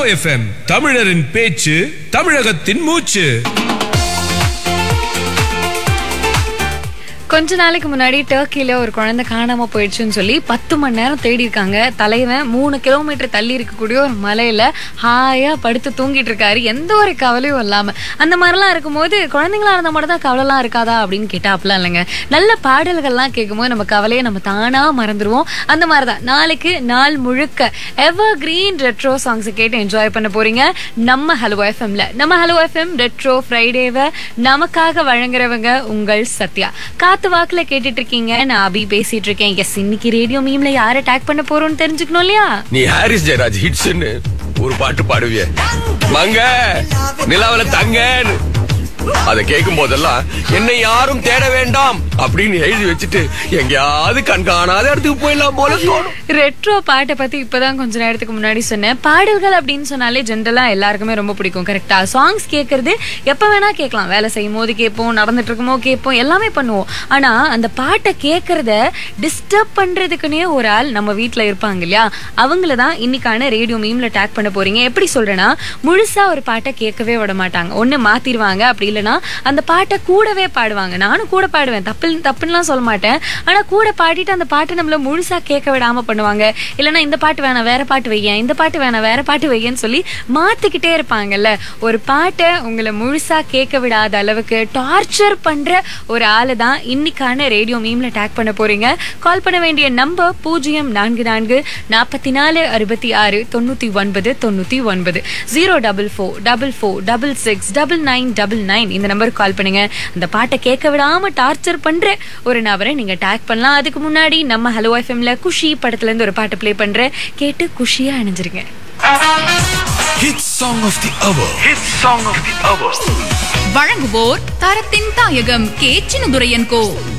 FM தமிழரின் பேச்சு தமிழகத்தின் மூச்சு கொஞ்ச நாளைக்கு முன்னாடி டர்க்கில ஒரு குழந்தை காணாம போயிடுச்சுன்னு சொல்லி பத்து மணி நேரம் தேடி இருக்காங்க தலைவன் மூணு கிலோமீட்டர் தள்ளி இருக்கக்கூடிய ஒரு மலையில ஹாயா படுத்து தூங்கிட்டு இருக்காரு எந்த ஒரு கவலையும் இல்லாம அந்த மாதிரிலாம் இருக்கும்போது குழந்தைங்களா இருந்தா மட்டும் தான் கவலைலாம் இருக்காதா அப்படின்னு கேட்டா அப்படிலாம் இல்லைங்க நல்ல பாடல்கள்லாம் கேட்கும்போது நம்ம கவலையை நம்ம தானா மறந்துடுவோம் அந்த மாதிரிதான் நாளைக்கு நாள் முழுக்க எவர் கிரீன் ரெட்ரோ சாங்ஸ் கேட்டு என்ஜாய் பண்ண போறீங்க நம்ம ஹலோ எஃப்எம்ல நம்ம ஹலோ எஃப்எம் ரெட்ரோ ஃப்ரைடேவை நமக்காக வழங்குறவங்க உங்கள் சத்யா காத்து வாக்குல கேட்டுட்டு இருக்கீங்க நான் அபி பேசிட்டு இருக்கேன் எஸ் இன்னைக்கு ரேடியோ மீம்ல யாரை டேக் பண்ண போறோம்னு தெரிஞ்சுக்கணும் இல்லையா நீ ஹாரிஸ் ஜெயராஜ் ஹிட்ஸ்னு ஒரு பாட்டு பாடுவிய மங்க நிலாவில தங்கன்னு அதை கேட்கும் போதெல்லாம் என்னை யாரும் தேட வேண்டாம் அப்படின்னு எழுதி வச்சுட்டு எங்கேயாவது கண் காணாத இடத்துக்கு போயிடலாம் போல தோணும் ரெட்ரோ பாட்டை பத்தி இப்பதான் கொஞ்ச நேரத்துக்கு முன்னாடி சொன்னேன் பாடல்கள் அப்படின்னு சொன்னாலே ஜென்ரலா எல்லாருக்குமே ரொம்ப பிடிக்கும் கரெக்டா சாங்ஸ் கேட்கறது எப்ப வேணா கேட்கலாம் வேலை செய்யும் போது கேட்போம் நடந்துட்டு இருக்குமோ கேட்போம் எல்லாமே பண்ணுவோம் ஆனா அந்த பாட்டை கேட்கறத டிஸ்டர்ப் பண்றதுக்குன்னே ஒரு ஆள் நம்ம வீட்ல இருப்பாங்க இல்லையா அவங்கள தான் இன்னைக்கான ரேடியோ மீம்ல டேக் பண்ண போறீங்க எப்படி சொல்றேன்னா முழுசா ஒரு பாட்டை கேட்கவே விட மாட்டாங்க ஒண்ணு மாத்திருவாங்க அப்படி இல்லைன்னா அந்த பாட்டை கூடவே பாடுவாங்க நானும் கூட பாடுவேன் தப்பு தப்புன்னுலாம் சொல்ல மாட்டேன் ஆனா கூட பாடிட்டு அந்த பாட்டை நம்மள முழுசா கேட்க விடாம பண்ணுவாங்க இல்லைன்னா இந்த பாட்டு வேணாம் வேற பாட்டு வையேன் இந்த பாட்டு வேணாம் வேற பாட்டு வையேன்னு சொல்லி மாத்திக்கிட்டே இருப்பாங்கல்ல ஒரு பாட்டை உங்களை முழுசா கேட்க விடாத அளவுக்கு டார்ச்சர் பண்ற ஒரு ஆளு தான் இன்னைக்கான ரேடியோ மீம்ல டேக் பண்ண போறீங்க கால் பண்ண வேண்டிய நம்பர் பூஜ்ஜியம் நான்கு நான்கு நாற்பத்தி நாலு அறுபத்தி ஆறு தொண்ணூத்தி ஒன்பது தொண்ணூத்தி ஒன்பது zero double four double four double six double nine double nine இந்த நம்பருக்கு கால் பண்ணுங்க அந்த பாட்டை கேட்க விடாம டார்ச்சர் பண்ற ஒரு நபரை நீங்க டேக் பண்ணலாம் அதுக்கு முன்னாடி நம்ம ஹலோ எஃப்எம்ல குஷி படத்துல இருந்து ஒரு பாட்டு ப்ளே பண்றேன் கேட்டு குஷியா அணிஞ்சிருங்க hit song of the hour வழங்குவோர் தரத்தின் தாயகம் கே சின்னதுரையன் கோ